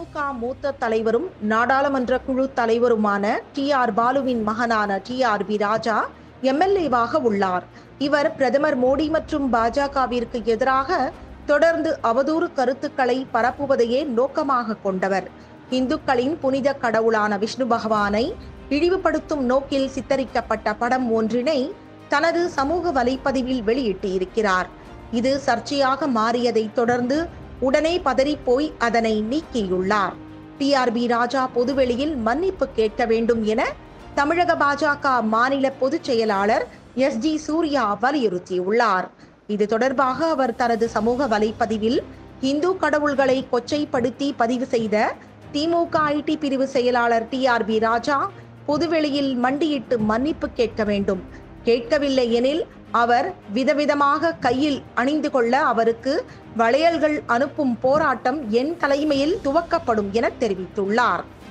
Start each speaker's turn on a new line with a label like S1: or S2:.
S1: திமுக மூத்த தலைவரும் நாடாளுமன்ற குழு தலைவருமான டி ஆர் பாலுவின் மகனான டி ஆர் பி ராஜா எம்எல்ஏவாக உள்ளார் இவர் பிரதமர் மோடி மற்றும் பாஜகவிற்கு எதிராக தொடர்ந்து அவதூறு கருத்துக்களை பரப்புவதையே நோக்கமாக கொண்டவர் இந்துக்களின் புனித கடவுளான விஷ்ணு பகவானை இழிவுபடுத்தும் நோக்கில் சித்தரிக்கப்பட்ட படம் ஒன்றினை தனது சமூக வலைப்பதிவில் வெளியிட்டிருக்கிறார் இது சர்ச்சையாக மாறியதைத் தொடர்ந்து உடனே பதறிப்போய் அதனை நீக்கியுள்ளார் டிஆர்பி ராஜா பொதுவெளியில் மன்னிப்பு கேட்க வேண்டும் என தமிழக பாஜக மாநில பொதுச் செயலாளர் எஸ் ஜி சூர்யா வலியுறுத்தியுள்ளார் இது தொடர்பாக அவர் தனது சமூக வலைப்பதிவில் இந்து கடவுள்களை கொச்சைப்படுத்தி பதிவு செய்த திமுக ஐடி பிரிவு செயலாளர் டிஆர்பி ராஜா பொதுவெளியில் மண்டியிட்டு மன்னிப்பு கேட்க வேண்டும் கேட்கவில்லை எனில் அவர் விதவிதமாக கையில் அணிந்து கொள்ள அவருக்கு வளையல்கள் அனுப்பும் போராட்டம் என் தலைமையில் துவக்கப்படும் என தெரிவித்துள்ளார்